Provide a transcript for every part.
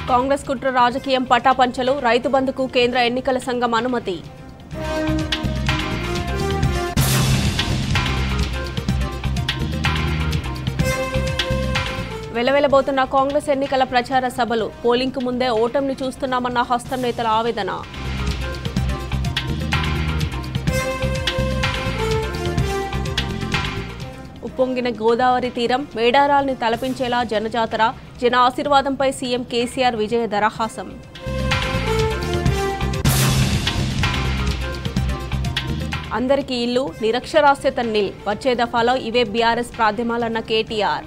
కాంగ్రెస్ కుట్ర రాజకీయం పటాపంచలు రైతు బంధుకు కేంద్ర ఎన్నికల సంఘం అనుమతి వెలవెలబోతున్న కాంగ్రెస్ ఎన్నికల ప్రచార సభలు పోలింగ్కు ముందే ఓటమిని చూస్తున్నామన్న హస్తం నేతల ఆవేదన ఉప్పొంగిన గోదావరి తీరం మేడారాల్ని తలపించేలా జనజాతర జన ఆశీర్వాదంపై సీఎం కేసీఆర్ విజయ దరహాసం అందరికీ ఇల్లు నిరక్షరాస్యత నిల్ వచ్చే దఫాలో ఇవే బీఆర్ఎస్ ప్రాధ్యమాలన్న కేటీఆర్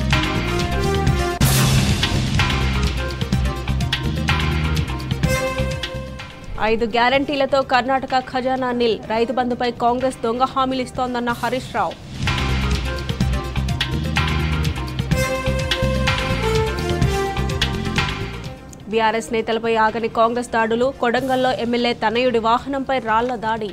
ఐదు గ్యారంటీలతో కర్ణాటక ఖజానా నిల్ రైతు బంధుపై కాంగ్రెస్ దొంగ హామీలు ఇస్తోందన్న హరీష్ రావు బీఆర్ఎస్ నేతలపై ఆగని కాంగ్రెస్ దాడులు కొడంగల్లో ఎమ్మెల్యే తనయుడి వాహనంపై రాళ్ల దాడి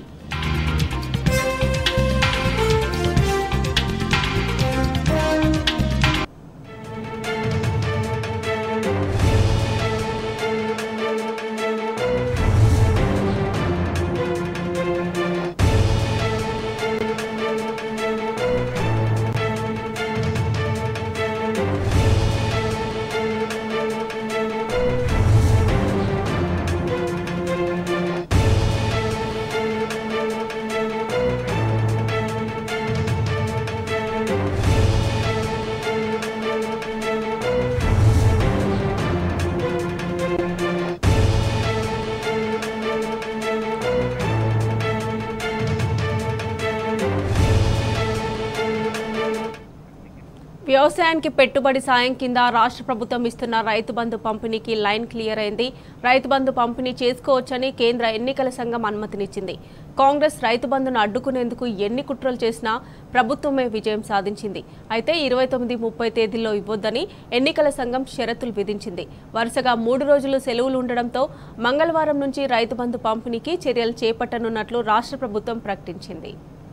వ్యవసాయానికి పెట్టుబడి సాయం కింద రాష్ట్ర ప్రభుత్వం ఇస్తున్న రైతు బంధు పంపిణీకి లైన్ క్లియర్ అయింది రైతు బంధు పంపిణీ చేసుకోవచ్చని కేంద్ర ఎన్నికల సంఘం అనుమతినిచ్చింది కాంగ్రెస్ రైతు బంధును అడ్డుకునేందుకు ఎన్ని కుట్రలు చేసినా ప్రభుత్వమే విజయం సాధించింది అయితే ఇరవై తొమ్మిది ముప్పై తేదీల్లో ఇవ్వొద్దని ఎన్నికల సంఘం షరతులు విధించింది వరుసగా మూడు రోజులు సెలవులు ఉండడంతో మంగళవారం నుంచి రైతు బంధు పంపిణీకి చర్యలు చేపట్టనున్నట్లు రాష్ట్ర ప్రభుత్వం ప్రకటించింది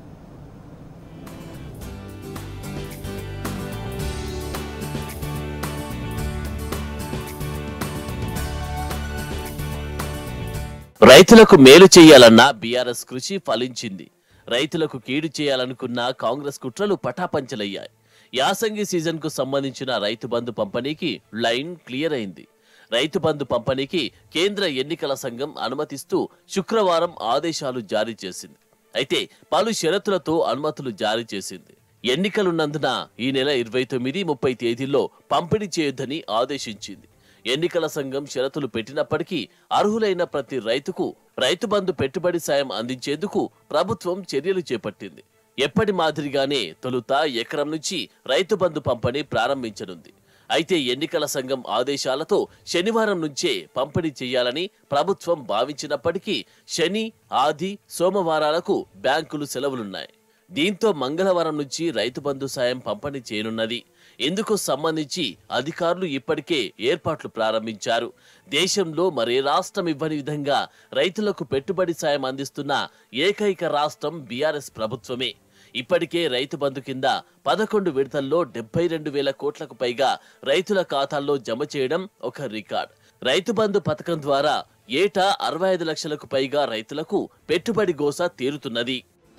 రైతులకు మేలు చేయాలన్న బీఆర్ఎస్ కృషి ఫలించింది రైతులకు కీడు చేయాలనుకున్న కాంగ్రెస్ కుట్రలు పటాపంచలయ్యాయి యాసంగి సీజన్ కు సంబంధించిన రైతు బంధు పంపిణీకి లైన్ క్లియర్ అయింది రైతు బంధు పంపిణీకి కేంద్ర ఎన్నికల సంఘం అనుమతిస్తూ శుక్రవారం ఆదేశాలు జారీ చేసింది అయితే పలు షరతులతో అనుమతులు జారీ చేసింది ఎన్నికలున్నందున ఈ నెల ఇరవై తొమ్మిది ముప్పై తేదీల్లో పంపిణీ చేయొద్దని ఆదేశించింది ఎన్నికల సంఘం షరతులు పెట్టినప్పటికీ అర్హులైన ప్రతి రైతుకు రైతు బంధు పెట్టుబడి సాయం అందించేందుకు ప్రభుత్వం చర్యలు చేపట్టింది ఎప్పటి మాదిరిగానే తొలుత ఎకరం నుంచి రైతు బంధు పంపిణీ ప్రారంభించనుంది అయితే ఎన్నికల సంఘం ఆదేశాలతో శనివారం నుంచే పంపిణీ చేయాలని ప్రభుత్వం భావించినప్పటికీ శని ఆది సోమవారాలకు బ్యాంకులు సెలవులున్నాయి దీంతో మంగళవారం నుంచి రైతు బంధు సాయం పంపిణీ చేయనున్నది ఇందుకు సంబంధించి అధికారులు ఇప్పటికే ఏర్పాట్లు ప్రారంభించారు దేశంలో మరే రాష్ట్రం ఇవ్వని విధంగా రైతులకు పెట్టుబడి సాయం అందిస్తున్న ఏకైక రాష్ట్రం బీఆర్ఎస్ ప్రభుత్వమే ఇప్పటికే రైతు బంధు కింద పదకొండు విడతల్లో డెబ్బై రెండు వేల కోట్లకు పైగా రైతుల ఖాతాల్లో జమ చేయడం ఒక రికార్డ్ రైతు బంధు పథకం ద్వారా ఏటా అరవై ఐదు లక్షలకు పైగా రైతులకు పెట్టుబడి గోస తీరుతున్నది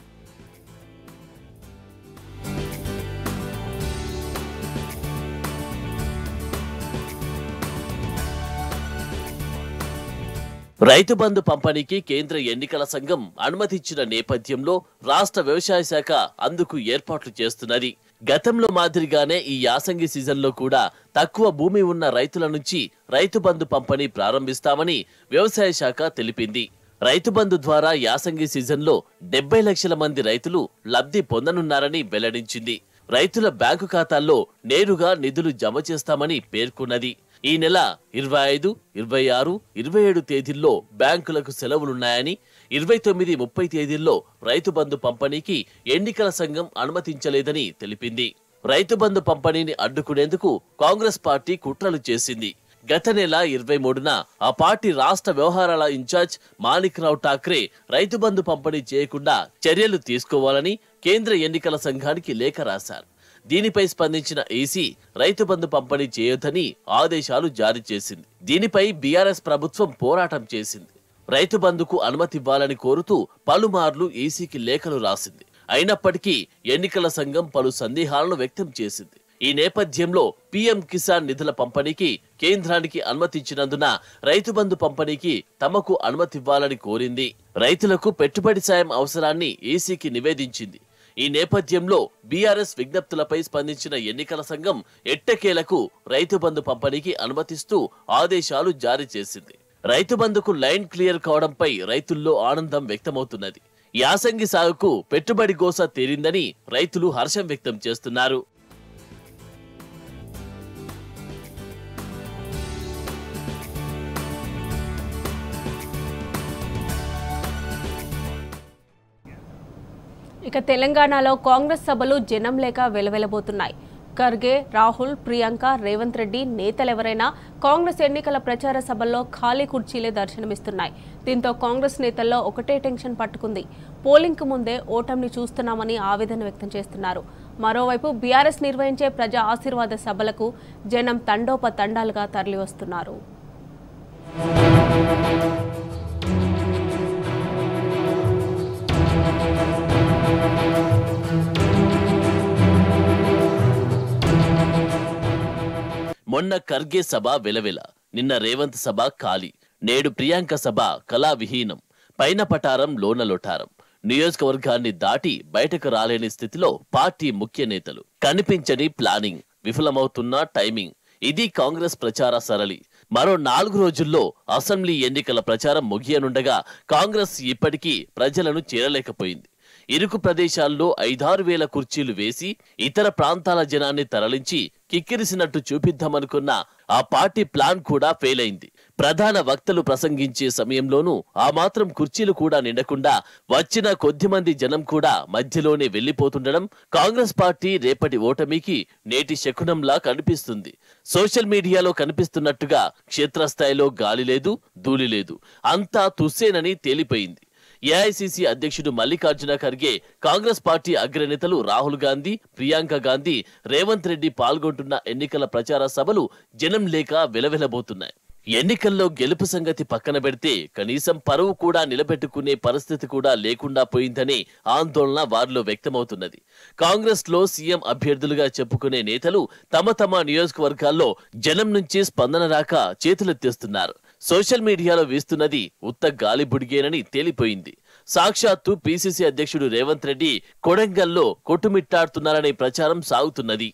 రైతు బంధు పంపిణీకి కేంద్ర ఎన్నికల సంఘం అనుమతిచ్చిన నేపథ్యంలో రాష్ట్ర వ్యవసాయ శాఖ అందుకు ఏర్పాట్లు చేస్తున్నది గతంలో మాదిరిగానే ఈ యాసంగి సీజన్లో కూడా తక్కువ భూమి ఉన్న రైతుల నుంచి రైతు బంధు పంపిణీ ప్రారంభిస్తామని వ్యవసాయ శాఖ తెలిపింది రైతు బంధు ద్వారా యాసంగి సీజన్లో డెబ్బై లక్షల మంది రైతులు లబ్ధి పొందనున్నారని వెల్లడించింది రైతుల బ్యాంకు ఖాతాల్లో నేరుగా నిధులు జమ చేస్తామని పేర్కొన్నది ఈ నెల ఇరవై ఐదు ఇరవై ఆరు ఇరవై ఏడు తేదీల్లో బ్యాంకులకు సెలవులున్నాయని ఇరవై తొమ్మిది ముప్పై తేదీల్లో రైతు బంధు పంపిణీకి ఎన్నికల సంఘం అనుమతించలేదని తెలిపింది రైతు బంధు పంపిణీని అడ్డుకునేందుకు కాంగ్రెస్ పార్టీ కుట్రలు చేసింది గత నెల ఇరవై మూడున ఆ పార్టీ రాష్ట్ర వ్యవహారాల ఇన్ఛార్జ్ మాణిక్ రావు ఠాక్రే రైతు బంధు పంపిణీ చేయకుండా చర్యలు తీసుకోవాలని కేంద్ర ఎన్నికల సంఘానికి లేఖ రాశారు దీనిపై స్పందించిన ఈసీ రైతు బంధు పంపిణీ చేయొద్దని ఆదేశాలు జారీ చేసింది దీనిపై బీఆర్ఎస్ ప్రభుత్వం పోరాటం చేసింది రైతు బంధుకు అనుమతి ఇవ్వాలని కోరుతూ పలుమార్లు ఈసీకి లేఖలు రాసింది అయినప్పటికీ ఎన్నికల సంఘం పలు సందేహాలను వ్యక్తం చేసింది ఈ నేపథ్యంలో పీఎం కిసాన్ నిధుల పంపిణీకి కేంద్రానికి అనుమతించినందున రైతు బంధు పంపిణీకి తమకు అనుమతివ్వాలని కోరింది రైతులకు పెట్టుబడి సాయం అవసరాన్ని ఈసీకి నివేదించింది ఈ నేపథ్యంలో బీఆర్ఎస్ విజ్ఞప్తులపై స్పందించిన ఎన్నికల సంఘం ఎట్టకేలకు రైతు బంధు పంపిణీకి అనుమతిస్తూ ఆదేశాలు జారీ చేసింది రైతు బంధుకు లైన్ క్లియర్ కావడంపై రైతుల్లో ఆనందం వ్యక్తమవుతున్నది యాసంగి సాగుకు పెట్టుబడి గోస తీరిందని రైతులు హర్షం వ్యక్తం చేస్తున్నారు ఇక తెలంగాణలో కాంగ్రెస్ సభలు జనం లేక వెలవెలబోతున్నాయి ఖర్గే రాహుల్ ప్రియాంక రేవంత్ రెడ్డి నేతలెవరైనా కాంగ్రెస్ ఎన్నికల ప్రచార సభల్లో ఖాళీ కుర్చీలే దర్శనమిస్తున్నాయి దీంతో కాంగ్రెస్ నేతల్లో ఒకటే టెన్షన్ పట్టుకుంది పోలింగ్కు ముందే ఓటమిని చూస్తున్నామని ఆవేదన వ్యక్తం చేస్తున్నారు మరోవైపు బీఆర్ఎస్ నిర్వహించే ప్రజా ఆశీర్వాద సభలకు జనం తండోపతండాలుగా తరలివస్తున్నారు మొన్న ఖర్గే సభ వెలవెల నిన్న రేవంత్ సభ ఖాళీ నేడు ప్రియాంక సభ కళావిహీనం పైన పటారం లోన లొటారం నియోజకవర్గాన్ని దాటి బయటకు రాలేని స్థితిలో పార్టీ ముఖ్య నేతలు కనిపించని ప్లానింగ్ విఫలమవుతున్న టైమింగ్ ఇది కాంగ్రెస్ ప్రచార సరళి మరో నాలుగు రోజుల్లో అసెంబ్లీ ఎన్నికల ప్రచారం ముగియనుండగా కాంగ్రెస్ ఇప్పటికీ ప్రజలను చేరలేకపోయింది ఇరుకు ప్రదేశాల్లో ఐదారు వేల కుర్చీలు వేసి ఇతర ప్రాంతాల జనాన్ని తరలించి కిక్కిరిసినట్టు చూపిద్దామనుకున్న ఆ పార్టీ ప్లాన్ కూడా ఫెయిల్ అయింది ప్రధాన వక్తలు ప్రసంగించే సమయంలోనూ ఆ మాత్రం కుర్చీలు కూడా నిండకుండా వచ్చిన కొద్ది మంది జనం కూడా మధ్యలోనే వెళ్లిపోతుండడం కాంగ్రెస్ పార్టీ రేపటి ఓటమికి నేటి శకునంలా కనిపిస్తుంది సోషల్ మీడియాలో కనిపిస్తున్నట్టుగా క్షేత్రస్థాయిలో గాలి లేదు ధూళి లేదు అంతా తుస్సేనని తేలిపోయింది ఏఐసిసి అధ్యక్షుడు మల్లికార్జున ఖర్గే కాంగ్రెస్ పార్టీ అగ్రనేతలు రాహుల్ గాంధీ ప్రియాంక గాంధీ రేవంత్ రెడ్డి పాల్గొంటున్న ఎన్నికల ప్రచార సభలు జనం లేక వెలవెలబోతున్నాయి ఎన్నికల్లో గెలుపు సంగతి పక్కన పెడితే కనీసం పరువు కూడా నిలబెట్టుకునే పరిస్థితి కూడా లేకుండా పోయిందనే ఆందోళన వారిలో వ్యక్తమవుతున్నది కాంగ్రెస్ లో సీఎం అభ్యర్థులుగా చెప్పుకునే నేతలు తమ తమ నియోజకవర్గాల్లో జనం నుంచి స్పందన రాక చేతులెత్తేస్తున్నారు సోషల్ మీడియాలో వీస్తున్నది ఉత్త గాలి బుడిగేనని తేలిపోయింది సాక్షాత్తు పీసీసీ అధ్యక్షుడు రేవంత్ రెడ్డి కొడంగల్లో కొట్టుమిట్టాడుతున్నారనే ప్రచారం సాగుతున్నది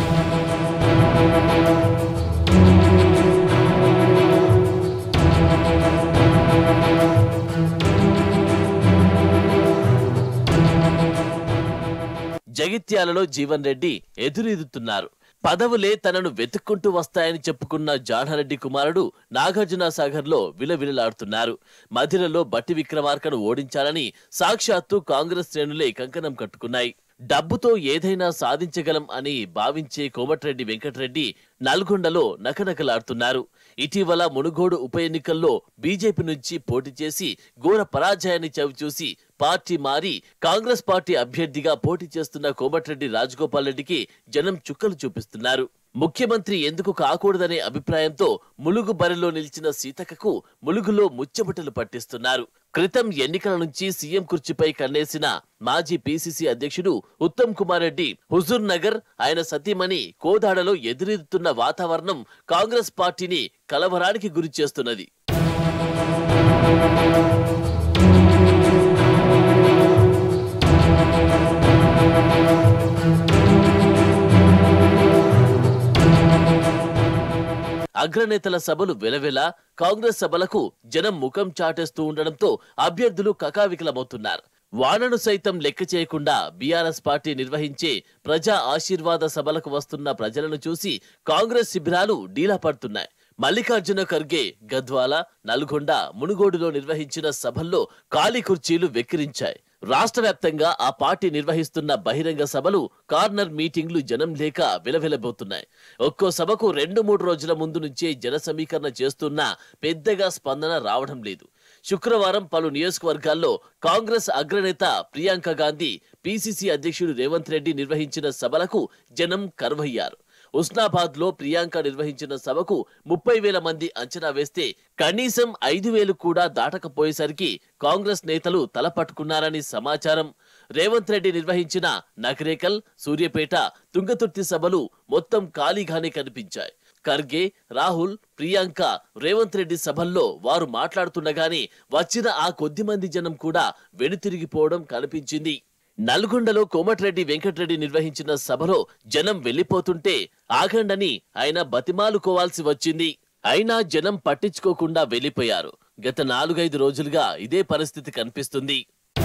జగిత్యాలలో జీవన్ రెడ్డి ఎదురెదుతున్నారు పదవులే తనను వెతుక్కుంటూ వస్తాయని చెప్పుకున్న జానారెడ్డి కుమారుడు నాగార్జున సాగర్ లో విలవిలలాడుతున్నారు మధిరలో బట్టి విక్రమార్కను ఓడించాలని సాక్షాత్తు కాంగ్రెస్ శ్రేణులే కంకణం కట్టుకున్నాయి డబ్బుతో ఏదైనా సాధించగలం అని భావించే కోమటిరెడ్డి వెంకటరెడ్డి నల్గొండలో నకనకలాడుతున్నారు ఇటీవల మునుగోడు ఉప ఎన్నికల్లో బీజేపీ నుంచి పోటీ చేసి ఘోర పరాజయాన్ని చవిచూసి పార్టీ మారి కాంగ్రెస్ పార్టీ అభ్యర్థిగా పోటీ చేస్తున్న కోమటిరెడ్డి రాజగోపాల్ రెడ్డికి జనం చుక్కలు చూపిస్తున్నారు ముఖ్యమంత్రి ఎందుకు కాకూడదనే అభిప్రాయంతో ములుగు బరిలో నిలిచిన సీతక్కకు ములుగులో ముచ్చబుటలు పట్టిస్తున్నారు క్రితం ఎన్నికల నుంచి సీఎం కుర్చీపై కన్నేసిన మాజీ పీసీసీ అధ్యక్షుడు ఉత్తమ్ కుమార్ రెడ్డి హుజూర్ నగర్ ఆయన సతీమణి కోదాడలో ఎదురెదుతున్న వాతావరణం కాంగ్రెస్ పార్టీని కలవరానికి గురి చేస్తున్నది అగ్రనేతల సభలు వెలవెల కాంగ్రెస్ సభలకు జనం ముఖం చాటేస్తూ ఉండడంతో అభ్యర్థులు కకావికలమవుతున్నారు వానను సైతం లెక్క చేయకుండా బీఆర్ఎస్ పార్టీ నిర్వహించే ప్రజా ఆశీర్వాద సభలకు వస్తున్న ప్రజలను చూసి కాంగ్రెస్ శిబిరాలు డీలా పడుతున్నాయి మల్లికార్జున ఖర్గే గద్వాల నల్గొండ మునుగోడులో నిర్వహించిన సభల్లో ఖాళీ కుర్చీలు వెక్కిరించాయి రాష్ట్ర వ్యాప్తంగా ఆ పార్టీ నిర్వహిస్తున్న బహిరంగ సభలు కార్నర్ మీటింగ్లు జనం లేక విలవిలబోతున్నాయి ఒక్కో సభకు రెండు మూడు రోజుల ముందు నుంచే జన సమీకరణ చేస్తున్నా పెద్దగా స్పందన రావడం లేదు శుక్రవారం పలు నియోజకవర్గాల్లో కాంగ్రెస్ అగ్రనేత ప్రియాంక గాంధీ పీసీసీ అధ్యక్షుడు రేవంత్ రెడ్డి నిర్వహించిన సభలకు జనం కరువయ్యారు ఉస్నాబాద్ లో ప్రియాంక నిర్వహించిన సభకు ముప్పై వేల మంది అంచనా వేస్తే కనీసం ఐదు వేలు కూడా దాటకపోయేసరికి కాంగ్రెస్ నేతలు తలపట్టుకున్నారని సమాచారం రేవంత్ రెడ్డి నిర్వహించిన నకరేకల్ సూర్యపేట తుంగతుర్తి సభలు మొత్తం ఖాళీగానే కనిపించాయి ఖర్గే రాహుల్ ప్రియాంక రేవంత్ రెడ్డి సభల్లో వారు మాట్లాడుతుండగానే వచ్చిన ఆ కొద్ది మంది జనం కూడా వెనుతిరిగిపోవడం కనిపించింది నల్గొండలో కోమటిరెడ్డి వెంకటరెడ్డి నిర్వహించిన సభలో జనం వెళ్లిపోతుంటే ఆగండని ఆయన బతిమాలుకోవాల్సి వచ్చింది అయినా జనం పట్టించుకోకుండా వెళ్లిపోయారు గత నాలుగైదు రోజులుగా ఇదే పరిస్థితి కనిపిస్తుంది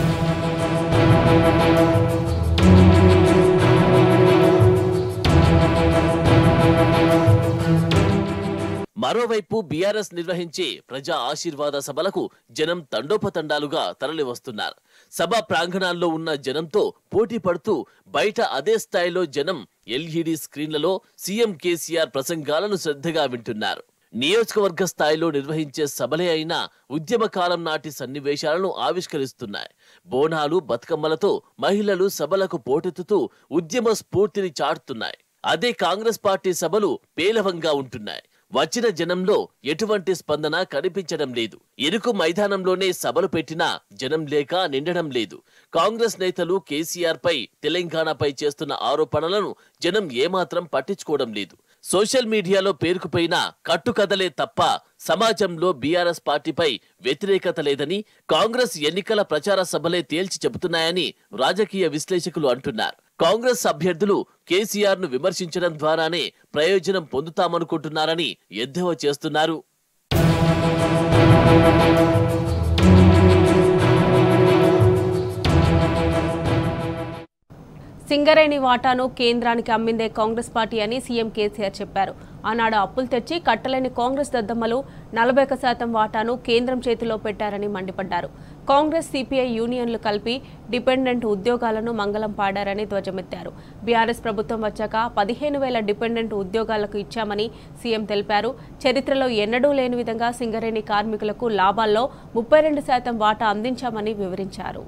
మరోవైపు బీఆర్ఎస్ నిర్వహించే ప్రజా ఆశీర్వాద సభలకు జనం తండోపతండాలుగా తరలివస్తున్నారు సభ ప్రాంగణాల్లో ఉన్న జనంతో పోటీ పడుతూ బయట అదే స్థాయిలో జనం ఎల్ఈడి స్క్రీన్లలో సీఎం కేసీఆర్ ప్రసంగాలను శ్రద్ధగా వింటున్నారు నియోజకవర్గ స్థాయిలో నిర్వహించే సభలే అయినా ఉద్యమకాలం నాటి సన్నివేశాలను ఆవిష్కరిస్తున్నాయి బోనాలు బతుకమ్మలతో మహిళలు సభలకు పోటెత్తుతూ ఉద్యమ స్ఫూర్తిని చాటుతున్నాయి అదే కాంగ్రెస్ పార్టీ సభలు పేలవంగా ఉంటున్నాయి వచ్చిన జనంలో ఎటువంటి స్పందన కనిపించడం లేదు ఎరుకు మైదానంలోనే సభలు పెట్టినా జనం లేక నిండడం లేదు కాంగ్రెస్ నేతలు కేసీఆర్ పై తెలంగాణపై చేస్తున్న ఆరోపణలను జనం ఏమాత్రం పట్టించుకోవడం లేదు సోషల్ మీడియాలో పేరుకుపోయిన కట్టుకథలే తప్ప సమాజంలో బీఆర్ఎస్ పార్టీపై వ్యతిరేకత లేదని కాంగ్రెస్ ఎన్నికల ప్రచార సభలే తేల్చి చెబుతున్నాయని రాజకీయ విశ్లేషకులు అంటున్నారు కాంగ్రెస్ అభ్యర్థులు కేసీఆర్ ను విమర్శించడం ద్వారానే ప్రయోజనం పొందుతామనుకుంటున్నారని ఎద్దేవా చేస్తున్నారు సింగరేణి వాటాను కేంద్రానికి అమ్మిందే కాంగ్రెస్ పార్టీ అని సీఎం కేసీఆర్ చెప్పారు ఆనాడు అప్పులు తెచ్చి కట్టలేని కాంగ్రెస్ దద్దమ్మలు నలభై ఒక శాతం వాటాను కేంద్రం చేతిలో పెట్టారని మండిపడ్డారు కాంగ్రెస్ సిపిఐ యూనియన్లు కలిపి డిపెండెంట్ ఉద్యోగాలను మంగళం పాడారని ధ్వజమెత్తారు బీఆర్ఎస్ ప్రభుత్వం వచ్చాక పదిహేను వేల డిపెండెంట్ ఉద్యోగాలకు ఇచ్చామని సీఎం తెలిపారు చరిత్రలో ఎన్నడూ లేని విధంగా సింగరేణి కార్మికులకు లాభాల్లో ముప్పై రెండు శాతం వాటా అందించామని వివరించారు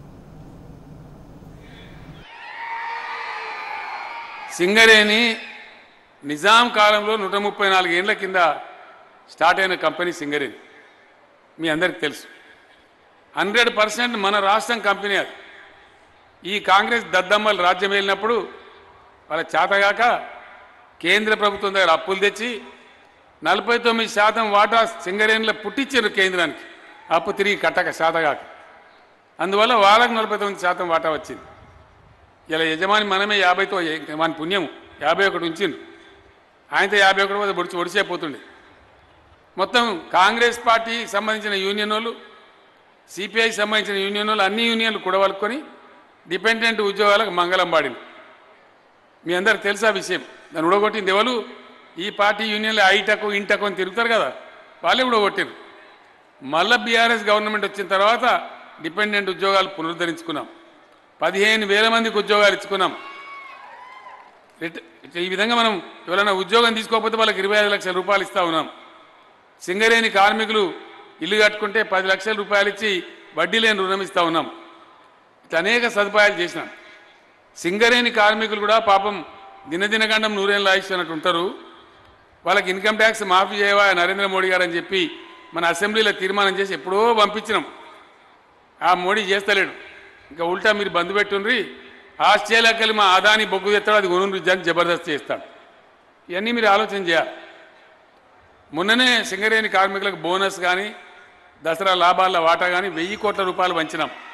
సింగరేణి నిజాం కాలంలో నూట ముప్పై నాలుగు ఏండ్ల కింద స్టార్ట్ అయిన కంపెనీ సింగరేణి మీ అందరికి తెలుసు హండ్రెడ్ పర్సెంట్ మన రాష్ట్రం కంపెనీ అది ఈ కాంగ్రెస్ దద్దమ్మలు రాజ్యం వెళ్ళినప్పుడు వాళ్ళ చేతగాక కేంద్ర ప్రభుత్వం దగ్గర అప్పులు తెచ్చి నలభై తొమ్మిది శాతం వాటా సింగరేణిలో పుట్టించారు కేంద్రానికి అప్పు తిరిగి కట్టక శాతగాక అందువల్ల వాళ్ళకు నలభై తొమ్మిది శాతం వాటా వచ్చింది ఇలా యజమాని మనమే యాభైతో ఏ- మన పుణ్యం యాభై ఒకటి ఉంచిండు ఆయనతో యాభై ఒకటి పోతే ఒడిచి ఒడిసేపోతుండే మొత్తం కాంగ్రెస్ పార్టీ సంబంధించిన యూనియన్ వాళ్ళు సిపిఐ సంబంధించిన యూనియన్ వాళ్ళు అన్ని యూనియన్లు కూడవలుకొని డిపెండెంట్ ఉద్యోగాలకు మంగళం పాడింది మీ అందరికి తెలుసా విషయం దాన్ని ఉడగొట్టింది ఎవరు ఈ పార్టీ యూనియన్లు ఐటకు ఇంటకు అని తిరుగుతారు కదా వాళ్ళే ఉడగొట్టారు మళ్ళా బీఆర్ఎస్ గవర్నమెంట్ వచ్చిన తర్వాత డిపెండెంట్ ఉద్యోగాలు పునరుద్ధరించుకున్నాం పదిహేను వేల మందికి ఉద్యోగాలు ఇచ్చుకున్నాం రిట- ఈ విధంగా మనం ఎవరైనా ఉద్యోగం తీసుకోకపోతే వాళ్ళకి ఇరవై ఐదు లక్షల రూపాయలు ఇస్తా ఉన్నాం సింగరేణి కార్మికులు ఇల్లు కట్టుకుంటే పది లక్షల రూపాయలు ఇచ్చి వడ్డీ లేని రుణం ఇస్తా ఉన్నాం ఇట్లా అనేక సదుపాయాలు చేసినాం సింగరేణి కార్మికులు కూడా పాపం దినదినగండం నూరేళ్ళు ఆయుష్యన్నట్టు ఉంటారు వాళ్ళకి ఇన్కమ్ ట్యాక్స్ మాఫీ చేయవా నరేంద్ర మోడీ గారు అని చెప్పి మన అసెంబ్లీలో తీర్మానం చేసి ఎప్పుడో పంపించినాం ఆ మోడీ చేస్తలేడు ఇంకా ఉల్టా మీరు బంద్ పెట్టుండ్రి ఆస్ట్రేలియాకి వెళ్ళి మా అదాని బొగ్గు తెస్తాడు అది కొను అని జబర్దస్త్ చేస్తాడు ఇవన్నీ మీరు ఆలోచన చేయాలి మొన్ననే సింగరేణి కార్మికులకు బోనస్ కానీ దసరా లాభాల వాటా కానీ వెయ్యి కోట్ల రూపాయలు పంచినాం